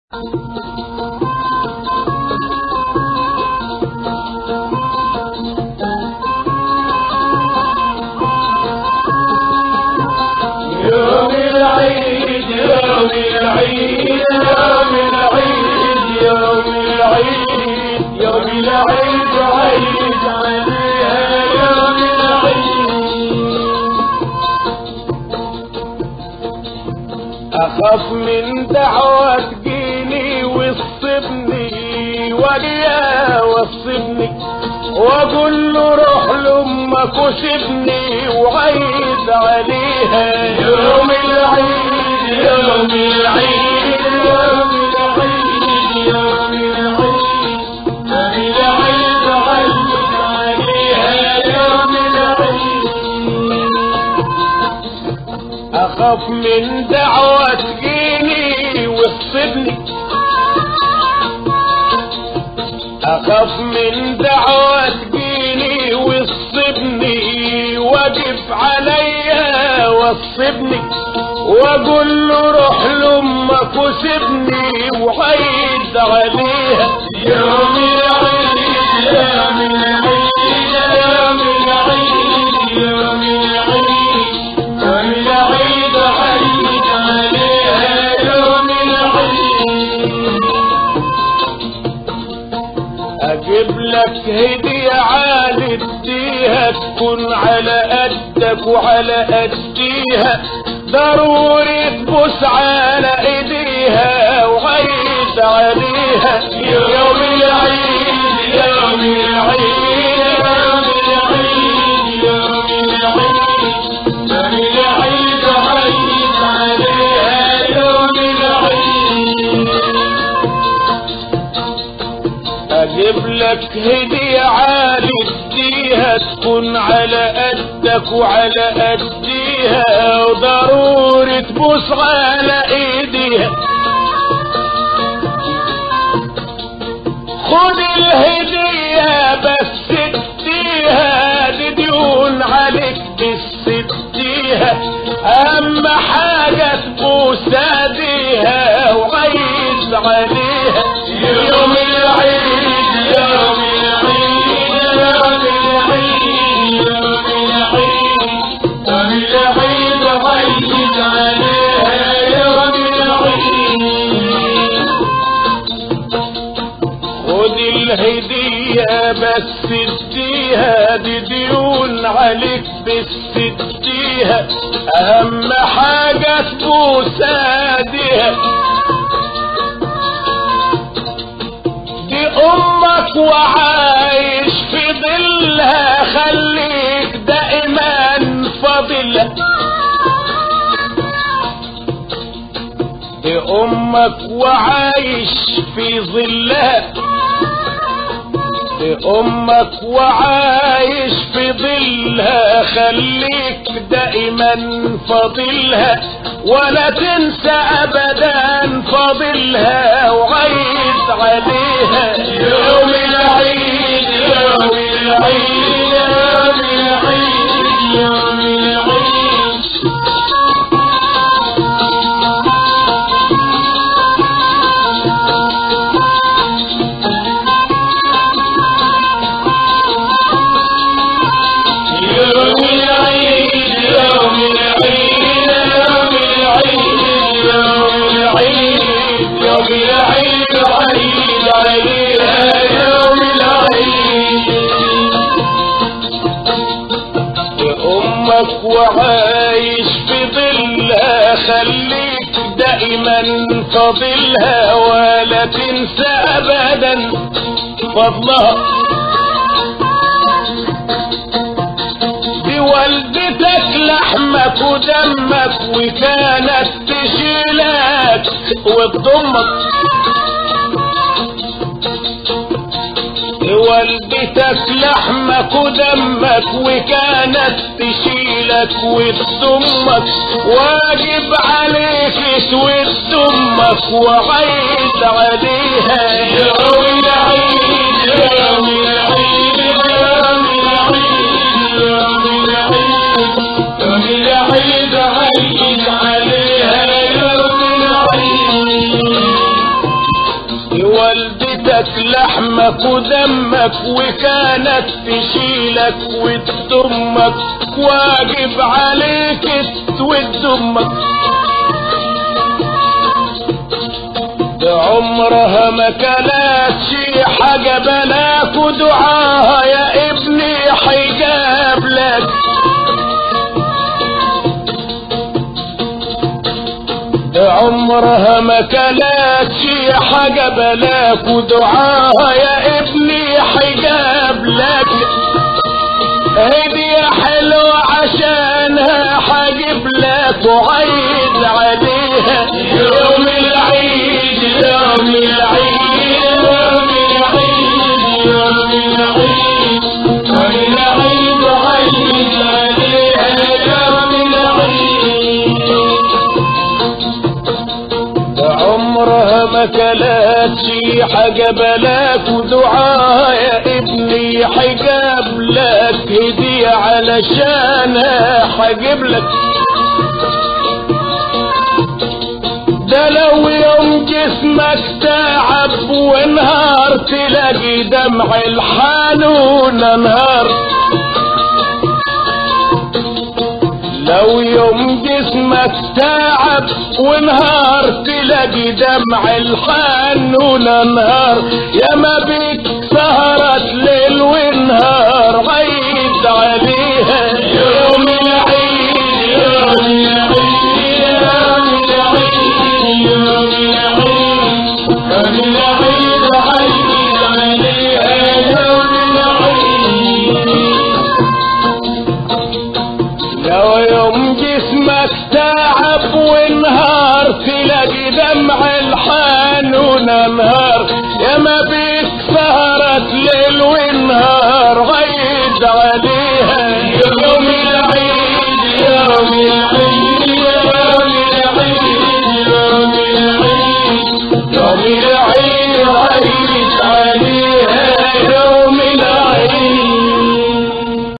يوم العيد يوم العيد يوم العيد يوم العيد يوم العيد عيد عليها يوم العيد أخاف من دعوة تجيني وتصبني وجيا وصبني واقول له روح لامك وسيبني وعيد عليها يوم العيد يوم العيد يوم العيد يوم العيد يوم العيد عيد عليها يوم العيد اخاف من دعوة تجيني وتصبني اخاف من دعوة تجيني وتصبني واجب عليا وتصبني واقول له روح لامك وسيبني وعيد عليها يوم العيد يوم العيد يوم العيد يوم العيد يوم العيد عيد عليها يوم العيد اجيب لك هدية عالي اديها تكون على قدك وعلى قديها ضروري تبوس على ايديها وعيد عليها يوم العيد يوم العيد يوم العيد يوم العيد يوم العيد عيد عليها يوم العيد اجيب لك هدية عالي اديها تكون على قدك وعلى قديها وضروري تبوس على ايديها خد الهدية بس اديها دي ديون عليك بس اديها اهم حاجة تبوس ايديها وعيد عليها يوم العيد يوم العيد يوم العيد يوم العيد يوم العيد عيد عليها يوم العيد خد الهدية بس اديها دي ديون عليك بس اديها اهم حاجة تبوس ايديها دي امك وعايش في ظلها خليك دائما فاضلها دي امك وعايش في ظلها دي امك وعايش في ظلها خليك دائما فاضلها ولا تنسى ابدا فاضلها وعيد عليها يوم العيد يوم العيد يوم العيد يوم العيد يوم العيد يوم العيد يوم العيد يوم العيد يوم العيد عيد عليها يوم العيد أمك وعايش في ظلها خليك دائما فضلها ولا تنسى أبدا فضلها بوالدتك لحمك ودمك وكانت تشيلك وتضمك والدتك لحمك ودمك وكانت تشيلك وتضمك واجب عليك تود دمك وعيد عليها يوم العيد يوم العيد يوم العيد يوم العيد يوم العيد عيد عليها يوم العيد والدتك لحمك ودمك وكانت تشيلك وتضمك واجب عليك تود امك ده عمرها ما كانت شي حاجة بلاك ودعاها يا ابني حجاب لك ده عمرها ما كانت شي حاجة بلاك ودعاها يا ابني حجاب لك هدية حلوة عشانها حاجب لك وعيد عليها يوم العيد يوم العيد يوم العيد يوم العيد يوم العيد وعيد عليها يوم العيد عمرها ما كلت شي حاجة بلاك ودعاها يا ابني حجاب لك هدية علشانها حجب لك ده لو يوم جسمك تعب ونهار تلاقي دمع الحنون نهار لو يوم جسمك تعب ونهار تلاقي دمع الحنون نهار يا ما بيك سهرت ليل ونهار عيد عليها يوم العيد يوم العيد يوم العيد يوم العيد يوم العيد عيد عليها يوم العيد لو يوم جسمك تعب ونهار تلاقي دمع الحنون نهار يا ما بيك سهرت ليل ونهار غيد عليها يوم العيد يوم العيد يوم العيد يوم العيد يوم العيد عيد